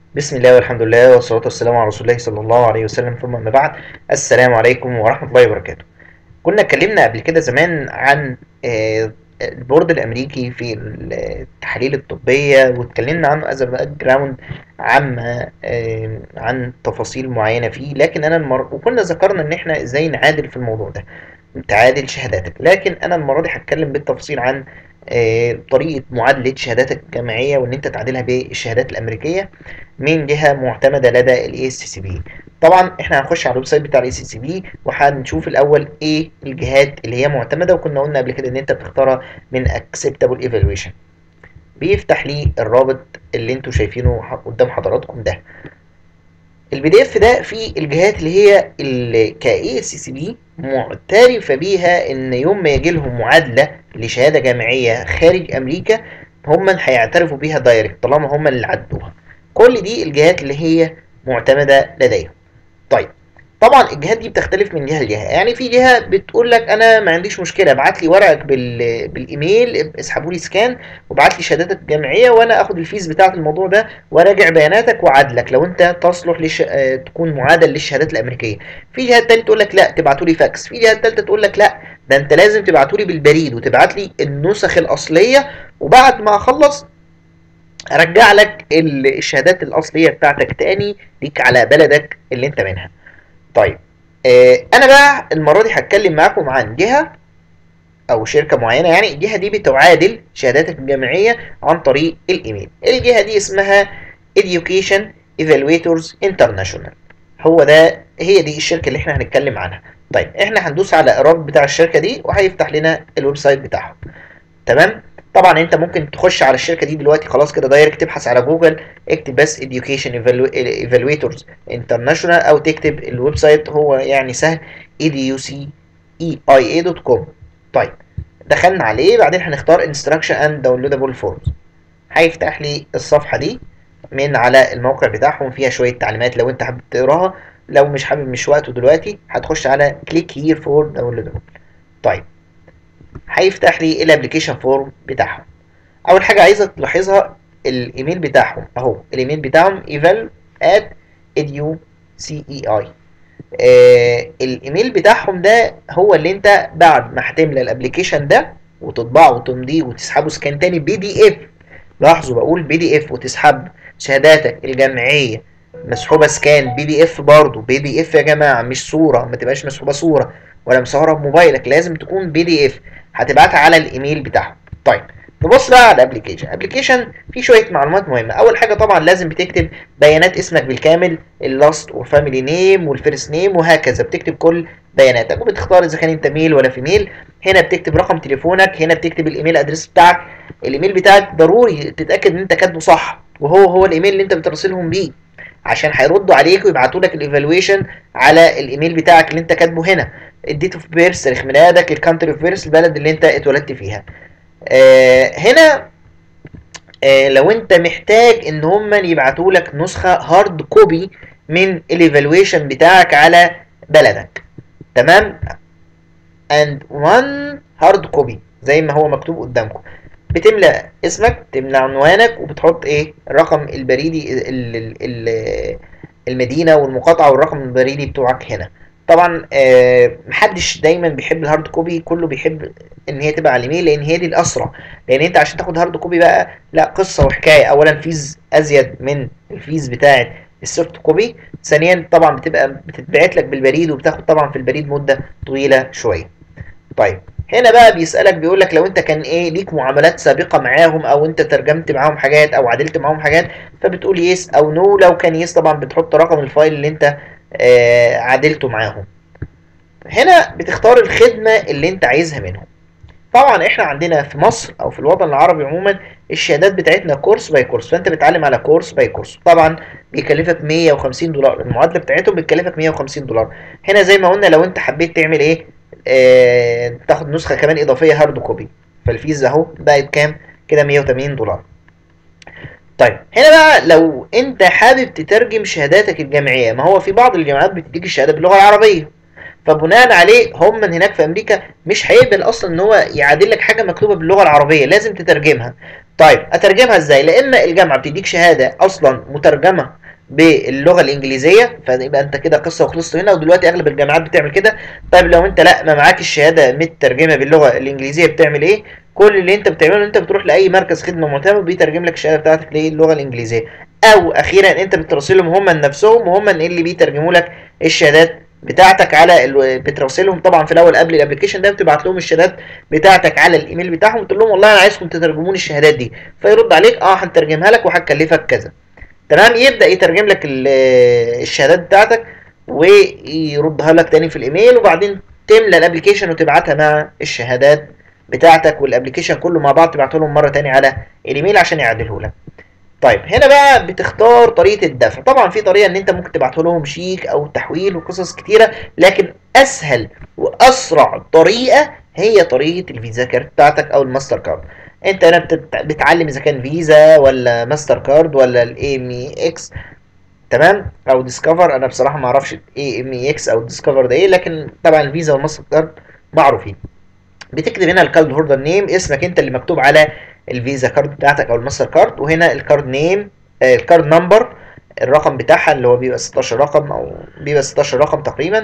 بسم الله والحمد لله والصلاة والسلام على رسول الله صلى الله عليه وسلم ثم أما بعد السلام عليكم ورحمة الله وبركاته كنا اتكلمنا قبل كده زمان عن آه، البورد الأمريكي في التحاليل الطبية واتكلمنا عنه از باك جراوند عامة آه، عن تفاصيل معينة فيه لكن أنا المر... وكنا ذكرنا إن إحنا إزاي نعادل في الموضوع ده تعادل شهاداتك لكن أنا المرة دي هتكلم بالتفصيل عن آه، طريقة معادلة شهاداتك الجامعية وإن أنت تعادلها بالشهادات الأمريكية من جهة معتمدة لدى ال ACCB طبعا احنا هنخش على الويب سايت بتاع ال ACCB وهنشوف الأول ايه الجهات اللي هي معتمدة وكنا قلنا قبل كده إن أنت بتختارها من Acceptable Evaluation بيفتح لي الرابط اللي انتوا شايفينه ح- قدام حضراتكم ده البي دي اف ده فيه الجهات اللي هي اللي ك ACCB معترفة بيها إن يوم ما يجي لهم معادلة لشهادة جامعية خارج أمريكا هم هيعترفوا بيها دايركت طالما هم اللي عدوها كل دي الجهات اللي هي معتمدة لديهم طيب طبعا الجهات دي بتختلف من جهه لجهه يعني في جهه بتقول لك انا ما عنديش مشكله ابعت لي ورقك بال... بالايميل اسحبوا لي سكان وابعت لي شهاداتك الجامعيه وانا اخد الفيز بتاعه الموضوع ده وراجع بياناتك وعدلك لو انت تصلح لش... آه، تكون معادل للشهادات الامريكيه في جهات تانية تقول لك لا تبعتوا لي فاكس في جهات تالتة تقول لك لا ده انت لازم تبعتوا لي بالبريد وتبعت لي النسخ الاصليه وبعد ما اخلص ارجع لك ال- الشهادات الاصليه بتاعتك تاني ليك على بلدك اللي انت منها طيب آه انا بقى المره دي هتكلم معاكم عن جهه او شركه معينه يعني الجهه دي بتعادل شهاداتك الجامعيه عن طريق الايميل الجهه دي اسمها Education Evaluators International هو ده هي دي الشركه اللي احنا هنتكلم عنها طيب احنا هندوس على الرابط بتاع الشركه دي وهيفتح لنا الويب سايت بتاعهم تمام طبعا انت ممكن تخش على الشركه دي دلوقتي خلاص كده دايركت تبحث على جوجل اكتب بس education Evalu- evaluators international او تكتب الويب سايت هو يعني سهل educeia.com طيب دخلنا عليه بعدين هنختار instruction and downloadable forms هيفتح لي الصفحه دي من على الموقع بتاعهم فيها شويه تعليمات لو انت حابب تقراها لو مش حابب مش وقته دلوقتي هتخش على click here for downloadable طيب هيفتح لي الابلكيشن فورم بتاعهم اول حاجه عايزك تلاحظها الايميل بتاعهم اهو الايميل بتاعهم eval at educei آه الايميل بتاعهم ده هو اللي انت بعد ما هتملى الابلكيشن ده وتطبعه وتمضيه وتسحبه سكان تاني بي دي اف لاحظوا بقول بي دي اف وتسحب شهاداتك الجامعيه مسحوبه سكان بي دي اف برضه بي دي اف يا جماعه مش صوره ما تبقاش مسحوبه صوره ولا مصورها بموبايلك لازم تكون بي دي اف هتبعتها على الايميل بتاعهم طيب نبص بقى على الابلكيشن الابلكيشن فيه شويه معلومات مهمه اول حاجه طبعا لازم بتكتب بيانات اسمك بالكامل اللاست وفاميلي نيم والفيرست نيم وهكذا بتكتب كل بياناتك وبتختار اذا كان انت ميل ولا فيميل هنا بتكتب رقم تليفونك هنا بتكتب الايميل ادريس بتاعك الايميل بتاعك ضروري تتاكد ان انت كاتبه صح وهو هو الايميل اللي انت بترسلهم بيه عشان هيردوا عليك ويبعتوا لك الايفالويشن على الايميل بتاعك اللي انت كاتبه هنا الديت اوف بيرث تاريخ ميلادك الكانتري اوف بيرث البلد اللي انت اتولدت فيها آه هنا آه لو انت محتاج ان هم يبعتوا لك نسخه هارد كوبي من الايفالويشن بتاعك على بلدك تمام and one hard copy زي ما هو مكتوب قدامكم بتملى اسمك تملى عنوانك وبتحط ايه الرقم البريدي ال- ال- ال- المدينه والمقاطعه والرقم البريدي بتوعك هنا طبعا آه، محدش دايما بيحب الهارد كوبي كله بيحب ان هي تبقى على الايميل لان هي دي الاسرع لان انت عشان تاخد هارد كوبي بقى لا قصه وحكايه اولا فيز ازيد من الفيز بتاعه السوفت كوبي ثانيا طبعا بتبقى بتتبعت لك بالبريد وبتاخد طبعا في البريد مده طويله شويه طيب هنا بقى بيسألك بيقول لك لو انت كان ايه ليك معاملات سابقة معاهم او انت ترجمت معاهم حاجات او عدلت معاهم حاجات فبتقول يس او نو لو كان يس طبعا بتحط رقم الفايل اللي انت آه عدلته معاهم هنا بتختار الخدمة اللي انت عايزها منهم طبعا احنا عندنا في مصر او في الوطن العربي عموما الشهادات بتاعتنا كورس باي كورس فانت بتتعلم على كورس باي كورس طبعا بيكلفك 150 دولار المعادله بتاعتهم بتكلفك 150 دولار هنا زي ما قلنا لو انت حبيت تعمل ايه آه تاخد نسخه كمان اضافيه هارد كوبي فالفيز اهو بقت كام كده 180 دولار طيب هنا بقى لو انت حابب تترجم شهاداتك الجامعيه ما هو في بعض الجامعات بتديك الشهاده باللغه العربيه فبناء عليه هم من هناك في امريكا مش هيقبل اصلا ان هو يعادل لك حاجه مكتوبه باللغه العربيه لازم تترجمها طيب اترجمها ازاي لا اما الجامعه بتديك شهاده اصلا مترجمه باللغه الانجليزيه فيبقى انت كده قصه وخلصت هنا ودلوقتي اغلب الجامعات بتعمل كده طيب لو انت لا ما معاك الشهاده مترجمه باللغه الانجليزيه بتعمل ايه كل اللي انت بتعمله انت بتروح لاي مركز خدمه معتمد بيترجم لك الشهاده بتاعتك للغه الانجليزيه او اخيرا انت بتراسلهم هم نفسهم وهم اللي بيترجموا لك الشهادات بتاعتك على ال... بتراسلهم طبعا في الاول قبل الابلكيشن ده بتبعت لهم الشهادات بتاعتك على الايميل بتاعهم تقول لهم والله انا عايزكم تترجموا لي الشهادات دي فيرد عليك اه هنترجمها لك وهتكلفك كذا تمام يبدا يترجم لك الشهادات بتاعتك ويردها لك تاني في الايميل وبعدين تملى الابلكيشن وتبعتها مع الشهادات بتاعتك والابلكيشن كله مع بعض تبعته لهم مره تاني على الايميل عشان يعدله لك طيب هنا بقى بتختار طريقه الدفع طبعا في طريقه ان انت ممكن تبعته لهم شيك او تحويل وقصص كتيره لكن اسهل واسرع طريقه هي طريقه الفيزا كارت بتاعتك او الماستر كارد انت هنا بتعلم اذا كان فيزا ولا ماستر كارد ولا الاي ام اي اكس تمام او ديسكفر انا بصراحه ما اعرفش الاي ام اي اكس او الديسكفر ده ايه لكن طبعا الفيزا والماستر كارد معروفين بتكتب هنا الكارد هولدر نيم اسمك انت اللي مكتوب على الفيزا كارد بتاعتك او الماستر كارد وهنا الكارد نيم آه الكارد نمبر الرقم بتاعها اللي هو بيبقى 16 رقم او بيبقى 16 رقم تقريبا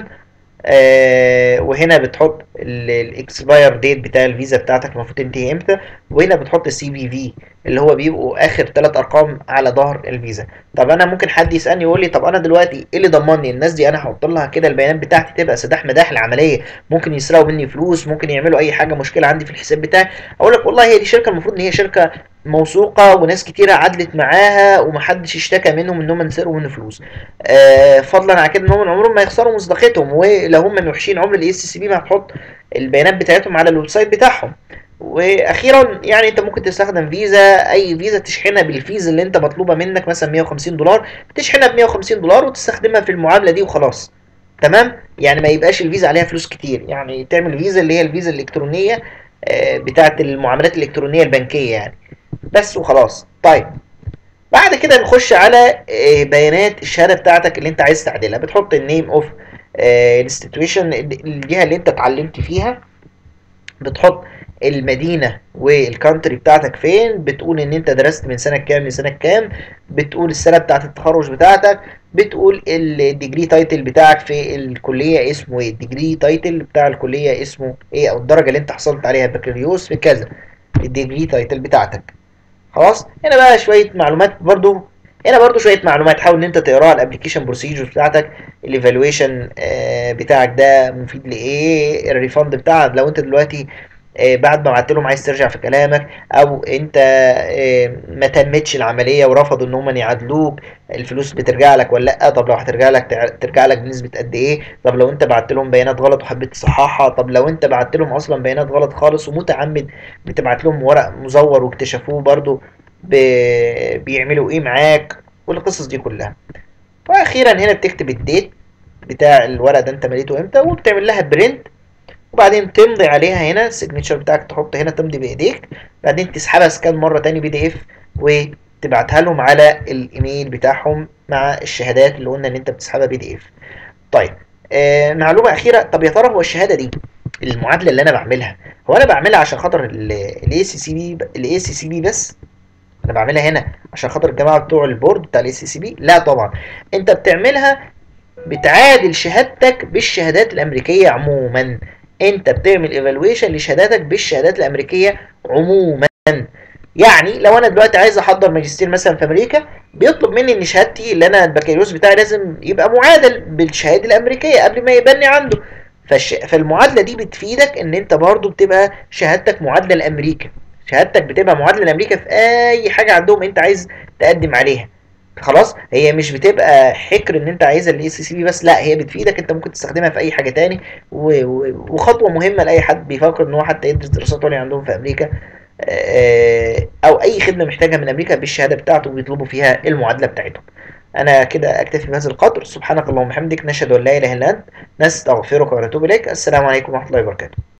آه وهنا بتحط الاكسباير ديت بتاع الفيزا بتاعتك المفروض تنتهي امتى وهنا بتحط السي في في اللي هو بيبقوا اخر ثلاث ارقام على ظهر الفيزا طب انا ممكن حد يسالني يقول لي طب انا دلوقتي ايه اللي ضمني الناس دي انا هحط لها كده البيانات بتاعتي تبقى سداح مداح العمليه ممكن يسرقوا مني فلوس ممكن يعملوا اي حاجه مشكله عندي في الحساب بتاعي اقول لك والله هي دي شركه المفروض ان هي شركه موثوقه وناس كتيره عدلت معاها ومحدش اشتكى منهم ان هم سرقوا منه فلوس آه فضلا عن كده ان هم عمرهم ما يخسروا مصداقيتهم ولو هم من وحشين عمر الاي سي بي ما هتحط البيانات بتاعتهم على الويب سايت بتاعهم واخيرا يعني انت ممكن تستخدم فيزا اي فيزا تشحنها بالفيزا اللي انت مطلوبه منك مثلا 150 دولار تشحنها ب 150 دولار وتستخدمها في المعامله دي وخلاص تمام يعني ما يبقاش الفيزا عليها فلوس كتير يعني تعمل فيزا اللي هي الفيزا الالكترونيه بتاعه المعاملات الالكترونيه البنكيه يعني بس وخلاص طيب بعد كده نخش على بيانات الشهاده بتاعتك اللي انت عايز تعدلها بتحط النيم اوف انستتيوشن الجهه اللي انت اتعلمت فيها بتحط المدينة والكانتري بتاعتك فين بتقول ان انت درست من سنة كام لسنة كام بتقول السنة بتاعت التخرج بتاعتك بتقول الديجري تايتل بتاعك في الكلية اسمه ايه الديجري تايتل بتاع الكلية اسمه ايه او الدرجة اللي انت حصلت عليها بكالوريوس في كذا الديجري تايتل بتاعتك خلاص هنا بقى شوية معلومات برضو هنا برضو شويه معلومات حاول ان انت تقراها الابلكيشن بروسيجر بتاعتك الايفالويشن بتاعك ده مفيد لايه الريفند بتاعك لو انت دلوقتي بعد ما بعت لهم عايز ترجع في كلامك او انت ما تمتش العمليه ورفضوا ان هم يعادلوك الفلوس بترجع لك ولا لا طب لو هترجع لك ترجع لك بنسبه قد ايه طب لو انت بعت لهم بيانات غلط وحبيت تصححها طب لو انت بعت لهم اصلا بيانات غلط خالص ومتعمد بتبعت لهم ورق مزور واكتشفوه برضو بيعملوا ايه معاك والقصص دي كلها واخيرا هنا بتكتب الديت بتاع الورق ده انت مليته امتى وبتعمل لها برنت وبعدين تمضي عليها هنا السيجنتشر بتاعك تحط هنا تمضي بايديك بعدين تسحبها سكان مره تاني بي دي اف وتبعتها لهم على الايميل بتاعهم مع الشهادات اللي قلنا ان انت بتسحبها بي دي اف طيب آه معلومه اخيره طب يا ترى هو الشهاده دي المعادله اللي انا بعملها هو انا بعملها عشان خاطر الاي سي سي بي الاي سي سي بي بس انا بعملها هنا عشان خاطر الجماعه بتوع البورد بتاع الاي سي سي بي لا طبعا انت بتعملها بتعادل شهادتك بالشهادات الامريكيه عموما انت بتعمل ايفالويشن لشهاداتك بالشهادات الامريكيه عموما يعني لو انا دلوقتي عايز احضر ماجستير مثلا في امريكا بيطلب مني ان شهادتي اللي انا البكالوريوس بتاعي لازم يبقى معادل بالشهاده الامريكيه قبل ما يبني عنده فالش... فالمعادله دي بتفيدك ان انت برضو بتبقى شهادتك معادله لامريكا شهادتك بتبقى معادله لامريكا في اي حاجه عندهم انت عايز تقدم عليها خلاص هي مش بتبقى حكر ان انت عايزها الاي سي سي بي بس لا هي بتفيدك انت ممكن تستخدمها في اي حاجه تاني و... و... وخطوه مهمه لاي حد بيفكر ان هو حتى يدرس دراسات عليا عندهم في امريكا او اي خدمه محتاجها من امريكا بالشهاده بتاعته وبيطلبوا فيها المعادله بتاعتهم انا كده اكتفي بهذا القدر سبحانك اللهم وبحمدك نشهد ان لا اله الا انت نستغفرك ونتوب اليك السلام عليكم ورحمه الله وبركاته